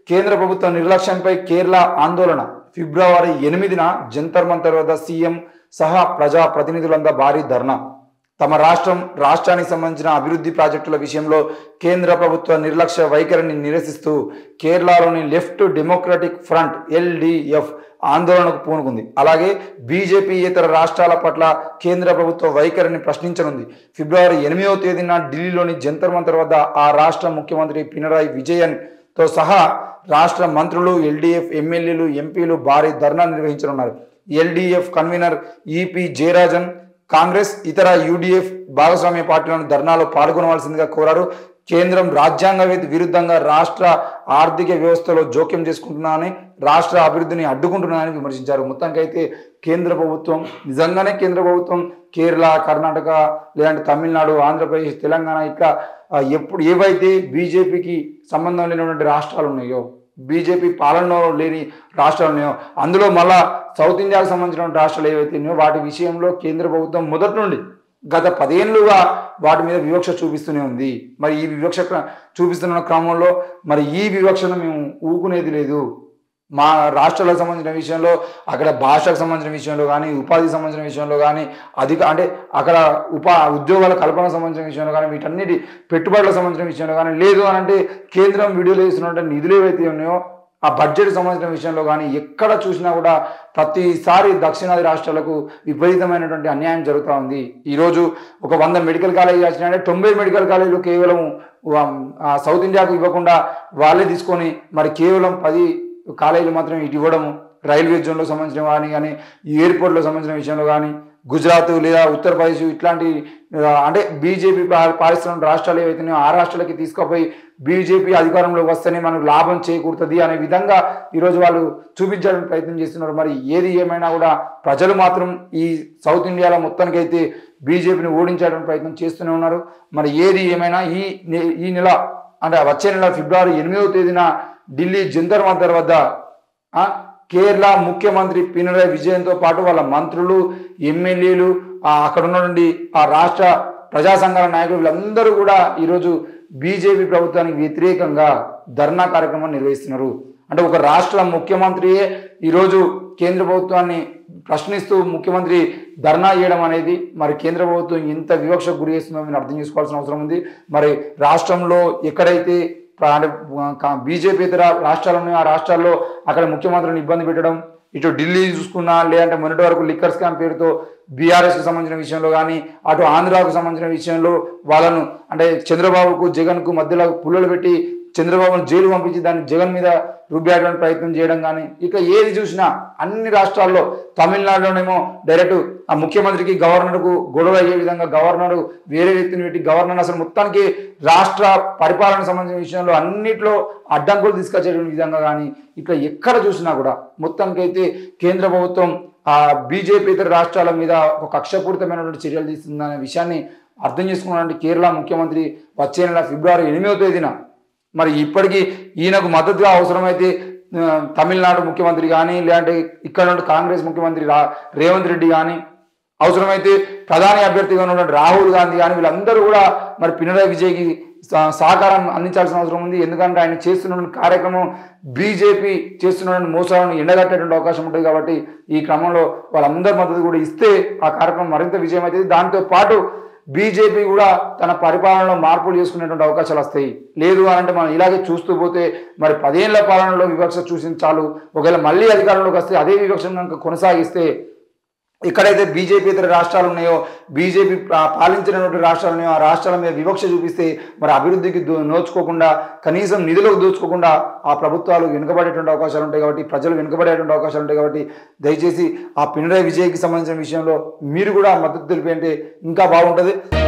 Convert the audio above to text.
కేంద్ర ప్రభుత్వ నిర్లక్ష్యంపై కేరళ ఆందోళన ఫిబ్రవరి ఎనిమిదిన జంతర్ మంతర్ వద్ద సీఎం సహా ప్రజా ప్రతినిధులంతా భారీ ధర్నా తమ రాష్ట్రం రాష్ట్రానికి సంబంధించిన అభివృద్ధి ప్రాజెక్టుల విషయంలో కేంద్ర ప్రభుత్వ నిర్లక్ష్య వైఖరిని నిరసిస్తూ కేరళలోని లెఫ్ట్ డెమోక్రటిక్ ఫ్రంట్ ఎల్డిఎఫ్ ఆందోళనకు పూనుకుంది అలాగే బీజేపీ ఇతర రాష్ట్రాల పట్ల కేంద్ర ప్రభుత్వ వైఖరిని ప్రశ్నించనుంది ఫిబ్రవరి ఎనిమిదవ తేదీన ఢిల్లీలోని జంతర్ మంతర్ వద్ద ఆ రాష్ట్ర ముఖ్యమంత్రి పినరాయి విజయన్ తో సహా రాష్ట్ర మంత్రులు ఎల్డీఎఫ్ ఎమ్మెల్యేలు ఎంపీలు భారీ ధర్నా నిర్వహించనున్నారు LDF convener EP Jayarajan Congress ఇతర యూడీఎఫ్ భాగస్వామ్య పార్టీలను ధర్నాలో పాల్గొనవలసిందిగా కోరారు కేంద్రం రాజ్యాంగ విరుద్ధంగా రాష్ట్ర ఆర్థిక వ్యవస్థలో జోక్యం చేసుకుంటున్నానని రాష్ట్ర అభివృద్ధిని అడ్డుకుంటున్నానని విమర్శించారు మొత్తానికైతే కేంద్ర ప్రభుత్వం నిజంగానే కేంద్ర ప్రభుత్వం కేరళ కర్ణాటక లేదంటే తమిళనాడు ఆంధ్రప్రదేశ్ తెలంగాణ ఇట్లా ఆ, ఎప్పుడు ఏవైతే బీజేపీకి సంబంధం లేనటువంటి రాష్ట్రాలు ఉన్నాయో బీజేపీ పాలనలో లేని రాష్ట్రాలు ఉన్నాయో అందులో మళ్ళా సౌత్ ఇండియాకు సంబంధించిన రాష్ట్రాలు ఏవైతే ఉన్నాయో వాటి విషయంలో కేంద్ర ప్రభుత్వం మొదటి నుండి గత పదేళ్లుగా వాటి మీద వివక్ష చూపిస్తూనే ఉంది మరి ఈ వివక్ష క్ర- చూపిస్తున్న క్రమంలో మరి ఈ వివక్షను మేము ఊకునేది లేదు మా రాష్ట్రాలకు సంబంధించిన విషయంలో అక్కడ భాషకు సంబంధించిన విషయంలో కానీ ఉపాధికి సంబంధించిన విషయంలో కానీ అధిక అంటే అక్కడ ఉపా ఉద్యోగాల కల్పనకు సంబంధించిన విషయంలో కానీ వీటన్నిటి పెట్టుబడులకు సంబంధించిన విషయంలో కానీ లేదు అని అంటే కేంద్రం విడుదల చేస్తున్నటువంటి నిధులు ఏవైతే ఉన్నాయో ఆ బడ్జెట్ సంబంధించిన విషయంలో కానీ ఎక్కడ చూసినా కూడా ప్రతిసారి దక్షిణాది రాష్ట్రాలకు విపరీతమైనటువంటి అన్యాయం జరుగుతూ ఉంది ఈరోజు ఒక వంద మెడికల్ కాలేజీ వచ్చినాయంటే తొంభై మెడికల్ కాలేజీలు కేవలం ఆ, ఆ సౌత్ ఇండియాకు ఇవ్వకుండా వాళ్ళే తీసుకొని మరి కేవలం పది కాలేజీలు మాత్రం ఇటు ఇవ్వడము రైల్వే జోన్లో సంబంధించిన కానీ కానీ ఈ ఎయిర్పోర్ట్లో సంబంధించిన విషయంలో కానీ గుజరాత్ లేదా ఉత్తరప్రదేశ్ ఇట్లాంటి ఆ, అంటే బీజేపీ పాలిస్తున్న రాష్ట్రాలు ఏవైతే ఉన్నాయో ఆ రాష్ట్రాలకి తీసుకుపోయి బీజేపీ అధికారంలోకి వస్తేనే మనకు లాభం చేకూరుతుంది అనే విధంగా ఈరోజు వాళ్ళు చూపించడానికి ప్రయత్నం చేస్తున్నారు మరి ఏది ఏమైనా కూడా ప్రజలు మాత్రం ఈ సౌత్ ఇండియాలో మొత్తానికైతే బీజేపీని ఓడించడానికి ప్రయత్నం చేస్తూనే ఉన్నారు మరి ఏది ఏమైనా ఈ నె- ఈ నెల అంటే వచ్చే నెల ఫిబ్రవరి ఎనిమిదవ తేదీన ఢిల్లీ జంతర్ మంతర్ వద్ద ఆ, కేరళ ముఖ్యమంత్రి పినరాయి విజయన్తో పాటు వాళ్ళ మంత్రులు ఎమ్మెల్యేలు ఆ, అక్కడ ఉన్నటువంటి ఆ రాష్ట్ర ప్రజా సంఘాల నాయకులు వీళ్ళందరూ కూడా ఈరోజు బీజేపీ ప్రభుత్వానికి వ్యతిరేకంగా ధర్నా కార్యక్రమం నిర్వహిస్తున్నారు అంటే ఒక రాష్ట్ర ముఖ్యమంత్రియే ఈరోజు కేంద్ర ప్రభుత్వాన్ని ప్రశ్నిస్తూ ముఖ్యమంత్రి ధర్నా చేయడం అనేది మరి కేంద్ర ప్రభుత్వం ఎంత వివక్షకు గురి చేస్తుందో మీరు అర్థం చేసుకోవాల్సిన అవసరం ఉంది మరి రాష్ట్రంలో ఎక్కడైతే ప్ర- అంటే బీజేపీ ఇతర రాష్ట్రాలు ఉన్నాయో ఆ రాష్ట్రాల్లో అక్కడ ముఖ్యమంత్రిని ఇబ్బంది పెట్టడం ఇటు ఢిల్లీ చూసుకున్నా లేదంటే మొన్నటి వరకు లిక్కర్ స్కామ్ పేరుతో బీఆర్ఎస్కి సంబంధించిన విషయంలో కానీ అటు ఆంధ్రాకు సంబంధించిన విషయంలో వాళ్ళను అంటే చంద్రబాబుకు జగన్కు మధ్యలో పుల్లలు పెట్టి చంద్రబాబును జైలు పంపించి దాన్ని జగన్ మీద రుబ్బేయడానికి ప్రయత్నం చేయడం కానీ ఇక ఏది చూసినా అన్ని రాష్ట్రాల్లో తమిళనాడులోనేమో డైరెక్ట్ ఆ ముఖ్యమంత్రికి గవర్నర్కు గొడవ అయ్యే విధంగా గవర్నర్ వేరే వ్యక్తిని పెట్టి గవర్నర్ అసలు మొత్తానికి రాష్ట్ర పరిపాలన సంబంధించిన విషయంలో అన్నిట్లో అడ్డంకులు తీసుకొచ్చే విధంగా కానీ ఇట్లా ఎక్కడ చూసినా కూడా మొత్తానికైతే కేంద్ర ప్రభుత్వం ఆ బీజేపీ ఇతర రాష్ట్రాల మీద ఒక కక్షపూరితమైనటువంటి చర్యలు తీసుకుందనే విషయాన్ని అర్థం చేసుకున్నటువంటి కేరళ ముఖ్యమంత్రి వచ్చే నెల ఫిబ్రవరి ఎనిమిదవ తేదీన మరి ఇప్పటికీ ఈయనకు మద్దతుగా అవసరమైతే ఆ, తమిళనాడు ముఖ్యమంత్రి కానీ లేదంటే ఇక్కడ నుండి కాంగ్రెస్ ముఖ్యమంత్రి రా రేవంత్ రెడ్డి కానీ అవసరమైతే ప్రధాని అభ్యర్థిగా ఉన్నటువంటి రాహుల్ గాంధీ కానీ వీళ్ళందరూ కూడా మరి పినరాయి విజయ్కి సహ- సహకారం అందించాల్సిన అవసరం ఉంది ఎందుకంటే ఆయన చేస్తున్న కార్యక్రమం బీజేపీ చేస్తున్న మోసాలను ఎండగట్టేటువంటి అవకాశం ఉంటుంది కాబట్టి ఈ క్రమంలో వాళ్ళందరి మద్దతు కూడా ఇస్తే ఆ కార్యక్రమం మరింత విజయం అవుతుంది దాంతో పాటు బీజేపీ కూడా తన పరిపాలనలో మార్పులు చేసుకునేటువంటి అవకాశాలు వస్తాయి లేదు అని అంటే మనం ఇలాగే చూస్తూ పోతే మరి పదేళ్ల పాలనలో వివక్ష చూసిన చాలు ఒకవేళ మళ్ళీ అధికారంలోకి వస్తే అదే వివక్షను కనుక కొనసాగిస్తే ఎక్కడైతే బీజేపీ ఇతర రాష్ట్రాలు ఉన్నాయో బీజేపీ పా- పాలించినటువంటి రాష్ట్రాలు ఉన్నాయో ఆ రాష్ట్రాల మీద వివక్ష చూపిస్తే మరి అభివృద్ధికి దో- నోచుకోకుండా కనీసం నిధులకు దోచుకోకుండా ఆ ప్రభుత్వాలు వెనుకబడేటువంటి అవకాశాలు ఉంటాయి కాబట్టి ప్రజలు వెనుకబడేటువంటి అవకాశాలు ఉంటాయి కాబట్టి దయచేసి ఆ పినరాయి విజయ్కి సంబంధించిన విషయంలో మీరు కూడా మద్దతు తెలిపి అంటే ఇంకా బాగుంటుంది